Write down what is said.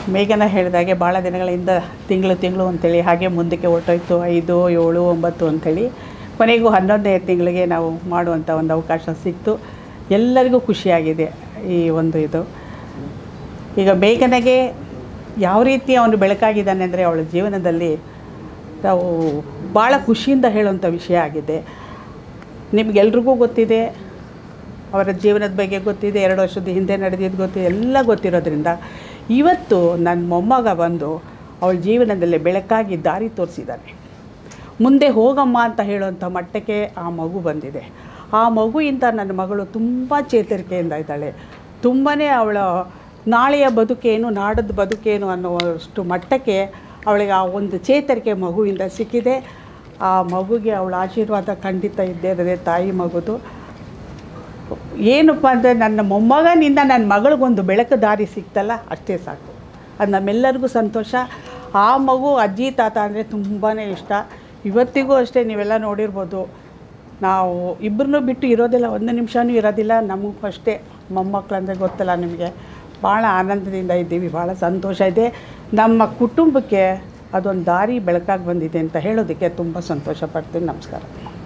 ಮೇಘನ ಹೇಳಿದಾಗೆ ಭಾಳ ದಿನಗಳಿಂದ ತಿಂಗಳು ತಿಂಗಳು ಅಂತೇಳಿ ಹಾಗೆ ಮುಂದಕ್ಕೆ ಹೊರ್ಟೋಯ್ತು ಐದು ಏಳು ಒಂಬತ್ತು ಅಂಥೇಳಿ ಕೊನೆಗೂ ಹನ್ನೊಂದನೇ ತಿಂಗಳಿಗೆ ನಾವು ಮಾಡುವಂಥ ಒಂದು ಅವಕಾಶ ಸಿಕ್ತು ಎಲ್ಲರಿಗೂ ಖುಷಿಯಾಗಿದೆ ಈ ಒಂದು ಇದು ಈಗ ಮೇಘನೆಗೆ ಯಾವ ರೀತಿ ಅವನು ಬೆಳಕಾಗಿದ್ದಾನೆ ಅಂದರೆ ಅವಳ ಜೀವನದಲ್ಲಿ ನಾವು ಭಾಳ ಖುಷಿಯಿಂದ ಹೇಳುವಂಥ ವಿಷಯ ಆಗಿದೆ ನಿಮಗೆಲ್ರಿಗೂ ಗೊತ್ತಿದೆ ಅವರ ಜೀವನದ ಬಗ್ಗೆ ಗೊತ್ತಿದೆ ಎರಡು ವರ್ಷದ ಹಿಂದೆ ನಡೆದಿದ್ದು ಗೊತ್ತಿದೆ ಎಲ್ಲ ಗೊತ್ತಿರೋದ್ರಿಂದ ಇವತ್ತು ನನ್ನ ಮೊಮ್ಮಗ ಬಂದು ಅವಳ ಜೀವನದಲ್ಲಿ ಬೆಳಕಾಗಿ ದಾರಿ ತೋರಿಸಿದ್ದಾನೆ ಮುಂದೆ ಹೋಗಮ್ಮ ಅಂತ ಹೇಳುವಂಥ ಮಟ್ಟಕ್ಕೆ ಆ ಮಗು ಬಂದಿದೆ ಆ ಮಗುವಿಂದ ನನ್ನ ಮಗಳು ತುಂಬ ಚೇತರಿಕೆಯಿಂದ ಇದ್ದಾಳೆ ತುಂಬಾ ಅವಳ ನಾಳೆಯ ಬದುಕೇನು ನಾಡದ ಬದುಕೇನು ಅನ್ನುವಷ್ಟು ಮಟ್ಟಕ್ಕೆ ಅವಳಿಗೆ ಆ ಒಂದು ಚೇತರಿಕೆ ಮಗುವಿಂದ ಸಿಕ್ಕಿದೆ ಆ ಮಗುಗೆ ಅವಳ ಆಶೀರ್ವಾದ ಖಂಡಿತ ಇದ್ದೇ ಇರೋದೆ ತಾಯಿ ಮಗುದು ಏನಪ್ಪ ಅಂದರೆ ನನ್ನ ಮೊಮ್ಮಗನಿಂದ ನನ್ನ ಮಗಳಿಗೊಂದು ಬೆಳಕು ದಾರಿ ಸಿಕ್ತಲ್ಲ ಅಷ್ಟೇ ಸಾಕು ಅದು ನಮ್ಮೆಲ್ಲರಿಗೂ ಸಂತೋಷ ಆ ಮಗು ಅಜ್ಜಿ ತಾತ ಅಂದರೆ ತುಂಬಾ ಇಷ್ಟ ಇವತ್ತಿಗೂ ಅಷ್ಟೇ ನೀವೆಲ್ಲ ನೋಡಿರ್ಬೋದು ನಾವು ಇಬ್ಬರನ್ನೂ ಬಿಟ್ಟು ಇರೋದಿಲ್ಲ ಒಂದು ನಿಮಿಷವೂ ಇರೋದಿಲ್ಲ ನಮಗೂ ಅಷ್ಟೇ ಮೊಮ್ಮಕ್ಕಳಂದರೆ ಗೊತ್ತಲ್ಲ ನಿಮಗೆ ಭಾಳ ಆನಂದದಿಂದ ಇದ್ದೀವಿ ಭಾಳ ಸಂತೋಷ ಇದೆ ನಮ್ಮ ಕುಟುಂಬಕ್ಕೆ ಅದೊಂದು ದಾರಿ ಬೆಳಕಾಗಿ ಬಂದಿದೆ ಅಂತ ಹೇಳೋದಕ್ಕೆ ತುಂಬ ಸಂತೋಷ ಪಡ್ತೀನಿ ನಮಸ್ಕಾರ